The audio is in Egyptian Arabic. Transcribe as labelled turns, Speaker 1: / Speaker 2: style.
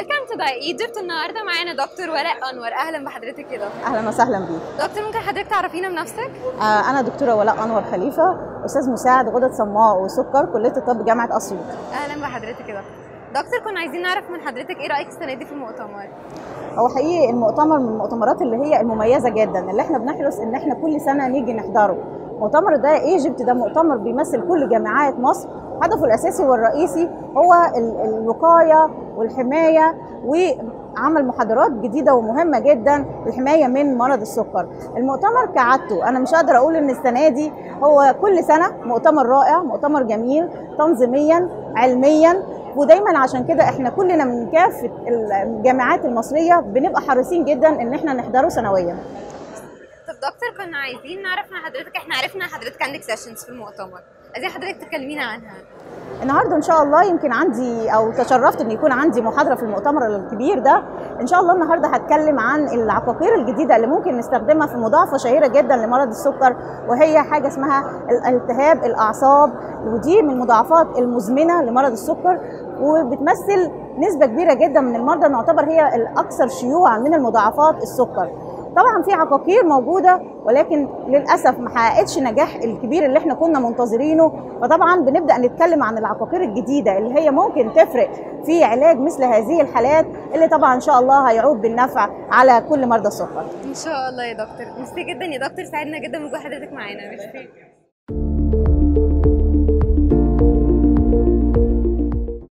Speaker 1: ويلكم تو ذا ايجيبت النهارده معانا دكتور ولاء انور اهلا بحضرتك يا دكتور
Speaker 2: اهلا وسهلا بيك
Speaker 1: دكتور ممكن حضرتك تعرفينا بنفسك
Speaker 2: آه، انا دكتوره ولاء انور خليفه استاذ مساعد غدد صماء وسكر كليه الطب جامعه اسيوط
Speaker 1: اهلا بحضرتك يا دكتور دكتور كنا عايزين نعرف من حضرتك ايه رايك السنه دي في المؤتمر
Speaker 2: هو حقيقي المؤتمر من المؤتمرات اللي هي المميزه جدا اللي احنا بنحرص ان احنا كل سنه نيجي نحضره مؤتمر ده ايجيبت ده مؤتمر بيمثل كل جامعات مصر هدفه الاساسي والرئيسي هو ال- الوقايه والحمايه وعمل محاضرات جديده ومهمه جدا للحمايه من مرض السكر المؤتمر كعادته انا مش قادره اقول ان السنه دي هو كل سنه مؤتمر رائع مؤتمر جميل تنظيميا علميا ودايما عشان كده احنا كلنا من كافه الجامعات المصريه بنبقى حريصين جدا ان احنا نحضره سنويا
Speaker 1: طب دكتور كنا عايزين نعرف من حضرتك احنا عرفنا حضرتك عندك سيشنز في المؤتمر عايزين حضرتك تكلمينا عنها
Speaker 2: النهارده ان شاء الله يمكن عندي او تشرفت ان يكون عندي محاضره في المؤتمر الكبير ده ان شاء الله النهارده هتكلم عن العقاقير الجديده اللي ممكن نستخدمها في مضاعفه شهيره جدا لمرض السكر وهي حاجه اسمها التهاب الاعصاب ودي من المضاعفات المزمنه لمرض السكر وبتمثل نسبه كبيره جدا من المرضى نعتبر هي الاكثر شيوعا من المضاعفات السكر طبعا في عقاقير موجوده ولكن للاسف ما حققتش نجاح الكبير اللي احنا كنا منتظرينه فطبعا بنبدا نتكلم عن العقاقير الجديده اللي هي ممكن تفرق في علاج مثل هذه الحالات اللي طبعا ان شاء الله هيعود بالنفع على كل مرضى السكر
Speaker 1: ان شاء الله يا دكتور ميرسي جدا يا دكتور سعدنا جدا بوجود حضرتك معانا ميرسي